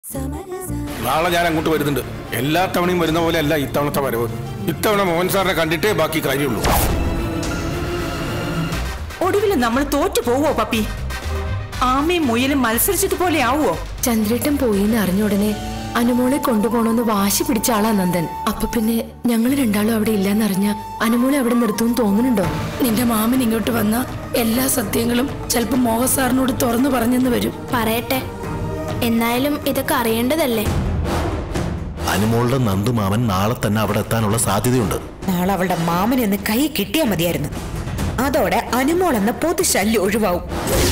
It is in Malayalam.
നാളെ ഞാൻ അങ്ങോട്ട് വരുന്നുണ്ട് എല്ലാ തവണയും വരുന്ന പോലെ അല്ല ഇത്തവണത്തെ വരവ് ഇത്തവണ മോഹൻ സാറിനെ കണ്ടിട്ടേ ബാക്കി കാര്യമുള്ളൂ ഒടുവിൽ നമ്മൾ തോറ്റു പോവോ പപ്പി ആമയും മുയലും മത്സരിച്ചതുപോലെ ആവുമോ ചന്ദ്രേട്ടൻ പോയിന്ന് അറിഞ്ഞ ഉടനെ അനുമോളെ കൊണ്ടുപോകണമെന്ന് വാശി പിടിച്ച ആളാ നന്ദൻ അപ്പൊ പിന്നെ ഞങ്ങൾ രണ്ടാളും അവിടെ ഇല്ലെന്നറിഞ്ഞ അനുമോളെ അവിടെ നിർത്തുമെന്ന് തോന്നുന്നുണ്ടോ നിന്റെ മാമൻ ഇങ്ങോട്ട് വന്ന എല്ലാ സത്യങ്ങളും ചിലപ്പോ മോഹൻ സാറിനോട് തുറന്നു പറഞ്ഞെന്ന് വരും പറയട്ടെ എന്നായാലും ഇതൊക്കെ അറിയേണ്ടതല്ലേ അനുമോളുടെ നന്ദുമാമൻ നാളെ തന്നെ അവിടെ എത്താനുള്ള സാധ്യതയുണ്ട് നാളെ അവളുടെ മാമനെ ഒന്ന് കൈ കിട്ടിയാൽ മതിയായിരുന്നു അതോടെ അനുമോൾ എന്ന പൊതു ശല്യം ഒഴിവാവും